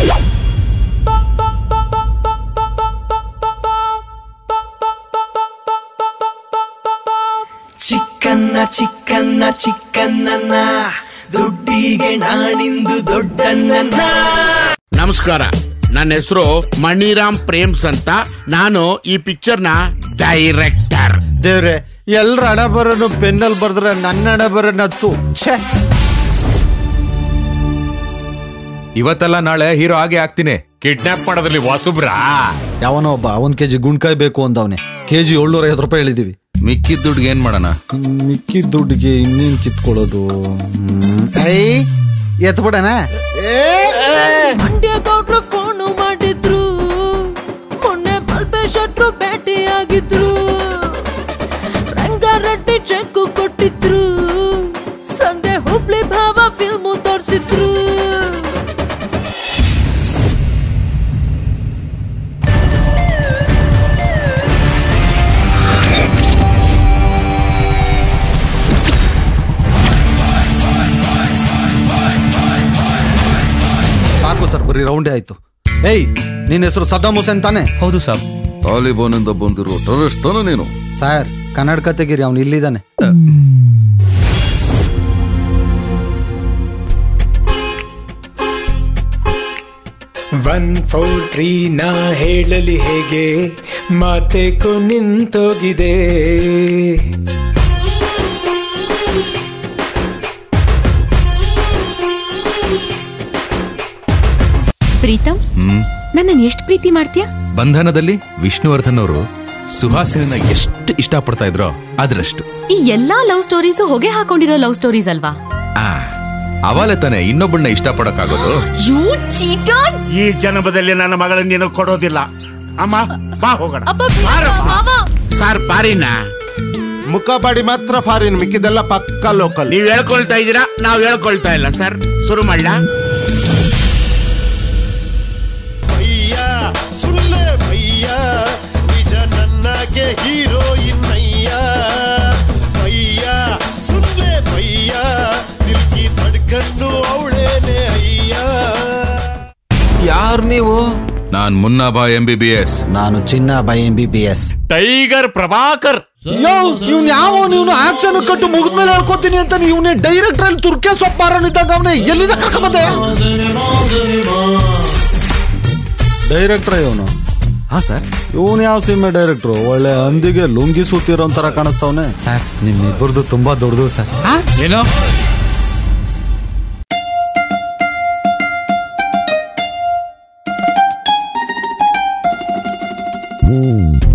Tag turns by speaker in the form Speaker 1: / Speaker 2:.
Speaker 1: ಚಿಕ್ಕನ್ನ ಚಿಕ್ಕನ್ನ ಚಿಕ್ಕನ್ನ ದುಡ್ಡಿಗೆ ನಾನಿಂದು ದೊಡ್ಡನ್ನ
Speaker 2: ನಮಸ್ಕಾರ ನನ್ನ ಹೆಸರು ಮಣಿರಾಮ್ ಪ್ರೇಮ್ಸ್ ಅಂತ ನಾನು ಈ ಪಿಕ್ಚರ್ ನ ಡೈರೆಕ್ಟರ್
Speaker 3: ದೇವ್ರೆ ಎಲ್ರ ಹಣ ಬರೋನು ಪೆನ್ನಲ್ಲಿ ಬರ್ದ್ರೆ ನನ್ನ ಹಣ ಬರೋನ ತು ಛೇ
Speaker 4: ಇವತ್ತಲ್ಲ ನಾಳೆ ಹೀರೋ ಆಗಿ ಆಗ್ತೀನಿ
Speaker 5: ಕಿಡ್ನಾಪ್ ಮಾಡೋದ್ರಲ್ಲಿ ವಾಸುಬ್ರಾ
Speaker 3: ಯಾವನೋ ಒಬ್ಬ ಒಂದ್ ಕೆಜಿ ಗುಂಡ್ಕಾಯಿ ಬೇಕು ಅಂದವನೆ ಕೆಜಿ ಏಳ್ನೂರ ಐವತ್ತು ರೂಪಾಯಿ ಹೇಳಿದೀವಿ
Speaker 4: ಮಿಕ್ಕಿದ ದುಡ್ಡಿಗೆ ಏನ್ ಮಾಡೋಣ
Speaker 3: ಮಿಕ್ಕಿದ ದುಡ್ಡಿಗೆ ಇನ್ನೇನ್ ಕಿತ್ಕೊಳ್ಳೋದು ಹ್ಮ್. ಐ ಎತ್ಬಿಡಣ
Speaker 6: ಮಂಡ್ಯ ಗೌಡ್ರು ಫೋನು ಮಾಡಿದ್ರು ಮೊನ್ನೆ ಬಲ್ಬೇಶಟ್ರು ಭೇಟಿಯಾಗಿದ್ರು ರಂಗಾರೆಡ್ಡಿ ಚೆಕ್ ಕೊಟ್ಟಿದ್ರು ಸಂಡೆ ಹುಬ್ಳಿ ಭಾವ ಫಿಲ್ಮು ತೋರಿಸಿದ್ರು
Speaker 3: ಸಾಕು ಸರ್ ಬರೀ ರೌಂಡೇ ಆಯ್ತು ಏಯ್ ನಿನ್ನ ಹೆಸರು ಸದ್ದಾಮ್ ಹುಸೇನ್ ತಾನೆ
Speaker 7: ಹೌದು ಸಾಬ್
Speaker 4: ತಾಲಿಬಾನಿಂದ ಬಂದಿರೋ ಟೆರರಿಸ್ಟ್ ತಾನೆ ನೀನು
Speaker 3: ಸರ್ ಕನ್ನಡ ತೆಗೀರಿ ಅವ್ನು ಇಲ್ಲಿದ್ದಾನೆ
Speaker 8: ಒನ್ ಫೋರ್ ತ್ರೀ ನಾ ಹೇಳಲಿ ಹೇಗೆ ಮಾತೆಕು ನಿಂತೋಗಿದೆ
Speaker 9: ಪ್ರೀತಮ್ ನನ್ನ ಎಷ್ಟು ಪ್ರೀತಿ ಮಾಡ್ತೀಯಾ
Speaker 4: ಬಂಧನದಲ್ಲಿ ವಿಷ್ಣುವರ್ಧನ್ ಅವರು ಸುಹಾಸಿನ ಎಷ್ಟು ಇಷ್ಟಪಡ್ತಾ ಇದ್ರೋ ಅದ್ರಷ್ಟು
Speaker 9: ಈ ಎಲ್ಲಾ ಲವ್ ಸ್ಟೋರೀಸು ಹೊಗೆ ಹಾಕೊಂಡಿರೋ ಲವ್ ಸ್ಟೋರೀಸ್ ಅಲ್ವಾ
Speaker 4: ಆ ಅವಾಲೆ ತಾನೆ ಇನ್ನೊಬ್ಬಳನ್ನ ಇಷ್ಟಪಡಕ್ಕಾಗೋದು
Speaker 9: ಯು ಚೀಟರ್
Speaker 2: ಈ ಜನ್ಮದಲ್ಲಿ ನನ್ನ ಮಗಳನ್ನ ನೀನು ಕೊಡೋದಿಲ್ಲ ಅಮ್ಮ ಬಾ ಹೋಗೋಣ
Speaker 9: ಅಪ್ಪ ಮಾವ
Speaker 2: ಸರ್ ಪಾರಿನ
Speaker 3: ಮುಖ ಬಾಡಿ ಮಾತ್ರ ಫಾರಿನ್ ಮಿಕ್ಕಿದೆಲ್ಲ ಪಕ್ಕ ಲೋಕಲ್
Speaker 2: ನೀವ್ ಹೇಳ್ಕೊಳ್ತಾ ಇದ್ದೀರಾ ನಾವ್ ಹೇಳ್ಕೊಳ್ತಾ ಇಲ್ಲ ಸರ್ ಶುರು ಮಾಡ್ಲಾ
Speaker 10: ಭಯ್ಯ ಸುಳ್ಳೆ ಭಯ್ಯ ನಿಜ ನನ್ನಗೆ ಹೀರೋಯಿನ್ ಅಯ್ಯ ಭಯ್ಯ ಸುಳ್ಳೆ ಭಯ್ಯ ದಿಲ್ಕಿ ತಡ್ಕಂಡು ಅವಳೇನೆ ಅಯ್ಯ
Speaker 4: ಯಾರು ನೀವು ನಾನ್ Munnabhai M B B S
Speaker 3: ನಾನು ಚಿನ್ನ ಬೈ M B B S
Speaker 5: tiger Prabhakar
Speaker 3: ಇವ್ನು ಯಾವ ಇವನು ಆಕ್ಷನ್ ಕಟ್ಟು ಮುಗಿದ್ಮೇಲೆ ಹೇಳ್ಕೊತೀನಿ ಅಂತ ಇವನೇ ಡೈರೆಕ್ಟರ್ ಅಲ್ಲಿ ತುರ್ಕೆ ಸೊಪ್ಪಾರನಿದ್ದಾಗ ಅವನೇ ಎಲ್ಲಿಂದ ಕರ್ಕೊಂಬಂದೆ ಡೈರೆಕ್ಟರ್ ಇವನು
Speaker 4: ಹಾ ಸರ್
Speaker 3: ಇವನು ಯಾವ ಸಿನಿಮಾ ಡೈರೆಕ್ಟ್ರು ಒಳ್ಳೆ ಹಂದಿಗೆ ಲುಂಗಿ ಸುತ್ತಿರೋ ತರ ಕಾಣಿಸ್ತವನೆ ಸರ್ ನಿಮ್ಮಿಬ್ಬರದು ತುಂಬಾ ದೊಡ್ಡದು ಸರ್
Speaker 7: ಏನೋ
Speaker 3: ಹ್ಮ್